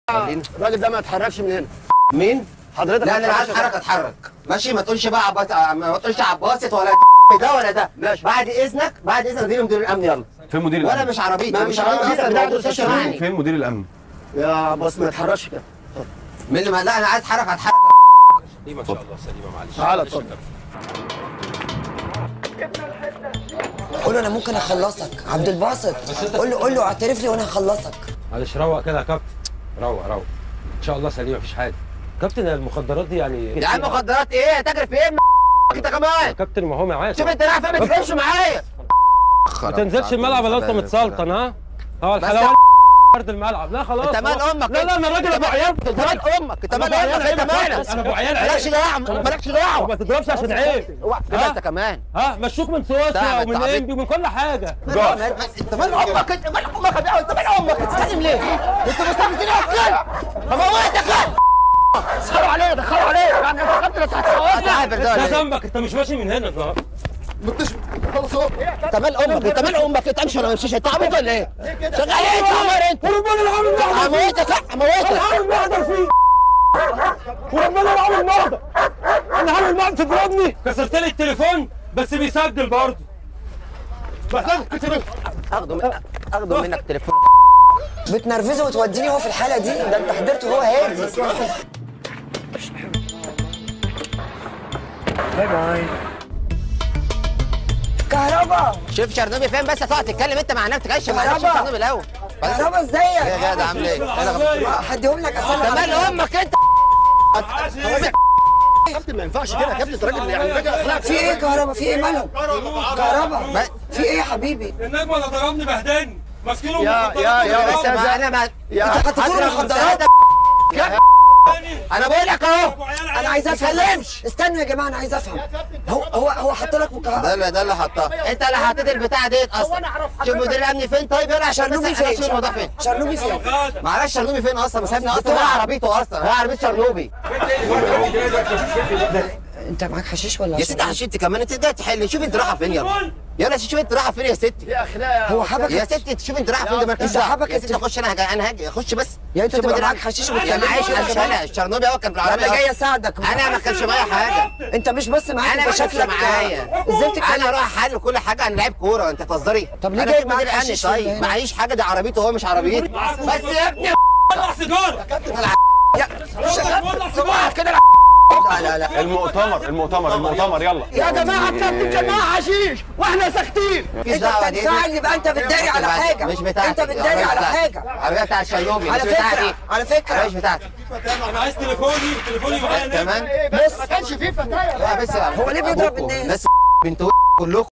الراجل ده ما يتحركش من هنا مين؟ حضرتك لا انا ما عايز تتحركش. اتحرك اتحرك ماشي ما تقولش بقى عباس ما تقولش عباسط ولا ده ولا ده ماشي. بعد اذنك بعد اذنك دي مدير الامن يلا فين مدير وانا الامن؟ مش عربيتي ما مش مش عربيتي عربيتك، اصلا ده الموضوع أستاذ ده شرعي. شرعني فين مدير الامن؟ يا بص ما يتحركش كده من اللي ما لا انا عايز اتحرك اتحرك سليمه ان شاء الله سليمه معلش تعالى اتفضل قول له انا ممكن اخلصك عبد الباسط قول له قول له اعترف لي وانا هخلصك معلش روق كده يا كابتن روق روق ان شاء الله سليمه مفيش حاجه كابتن المخدرات دي يعني يا عم مخدرات ايه تجري في ايه انت يا كمان كابتن ما هو معايا شوف انت رايح فين ما تتكلمش معايا ما تنزلش الملعب الا انت متسلطن ها اه بس الحلاوه ارض الملعب لا خلاص انت مال خلاص. امك لا لا انا راجل ابو عيال انت مال امك انت أنا مال أبو عيال امك انت عيب يا مالك كابتن. انا ابو عيال مالكش عيب دعوه مالكش دعوه ما تضربش عشان عيب اوعى كده ها؟ انت كمان ها مشوك من ده سويسرا انت ومن عبيط. انبي ومن كل حاجه انت مال امك انت مال امك يا بيه؟ انت مال امك انت لازم ليه؟ انت مستفزني اكل هموتك دخلوا عليه دخلوا عليه يعني انت خدت لك تعال ده ده ذنبك انت مش ماشي من هنا النهارده خلص اهو انت مال امك انت مال امك انت امشي ولا ما تمشيش انت عبيط ولا ايه؟ شغال ايه انت عمر انت؟ وربنا العامل محضر هموتك هموتك العامل محضر فيه وربنا العامل محضر انا عامل محضر تضربني كسرت لي التليفون بس بيسجل برضه اخده من- اخده منك تليفون بتنرفزه وتوديني هو في الحاله دي ده انت حضرته وهو هادي باي باي كهربا شوف شرنوبي فين بس هتقعد تتكلم انت مع نفسك عايش مع نفسك كهربا. شرنوبي الاول كهربا ازيك يا جدع عامل ايه؟ انا هديهم لك اسامي ده مال عليك. امك انت كابتن ما ينفعش كده يا كابتن انت راجل يعني راجل اخلاق في ايه كهربا في ايه مالهم كهربا ما- في ايه يا حبيبي النجم اللي ضربني بهداني ماسكينه يا- يا- يا بس أستاذ ما انا ما يا انت هتدخل المخدرات انا بقول لك اهو انا عايز افهم تتكلمش. استنوا يا جماعه انا عايز افهم هو هو هو حط لك مكهربا ده اللي ده اللي حطها انت اللي حطيت البتاع ديت اصلا شوف مدير الامن فين طيب يلا عشان بس شرنوبي انا اشوف فين الموضوع فين شرنوبي فين معرفش شرنوبي فين اصلا ما سابني اصلا هو عربيته اصلا هو عربيه شرنوبي انت معاك حشيش ولا يا ستي عشان انت كمان انت ده تحل شوف انت رايحه فين يلا يلا شوف انت رايحه فين يا ستي يا اخلاق هو حبك يا ستي شوف انت رايحه فين ده مالكش انت دعوه حبك يا ستي انت- اخش انا هاجي انا هاجي اخش بس يعني انت شوف تبقى مدير معاك الامن. حشيش انا وتكلمني معايا ولا شوف كمان؟ انا الشرنوبي هو كان في العربيه انا جاي اصلا. اساعدك انا ما كانش معايا حاجه انت مش بس معاك انا انت ما كانش شكلك معايا ازاي بتتكلم انا رايح حل كل حاجه انا لعيب كوره انت تهزري طب ليه انا جايب في معاك مدير امن حشيش في طيب هنا؟ معيش حاجه دي عربيته هو مش عربيتي بس يا ابني ولع سيجاره ولع سيجاره كده لا لا لا المؤتمر المؤتمر المؤتمر يلا يا جماعه الكابتن كان معاه حشيش واحنا ساكتين مفيش انت دعوه دي بتنفعل يبقى انت بتداري على حاجه مش بتاعتي انت بتداري على حاجه العربيه بتاع الشيوبي على مش بتاعتي فكره على فكره مش بتاعتي انا عايز تليفوني تليفوني معايا كمان بس ما كانش فيه فتايا لا بس هو ليه بيضرب الناس؟ بس بنتوا كلكم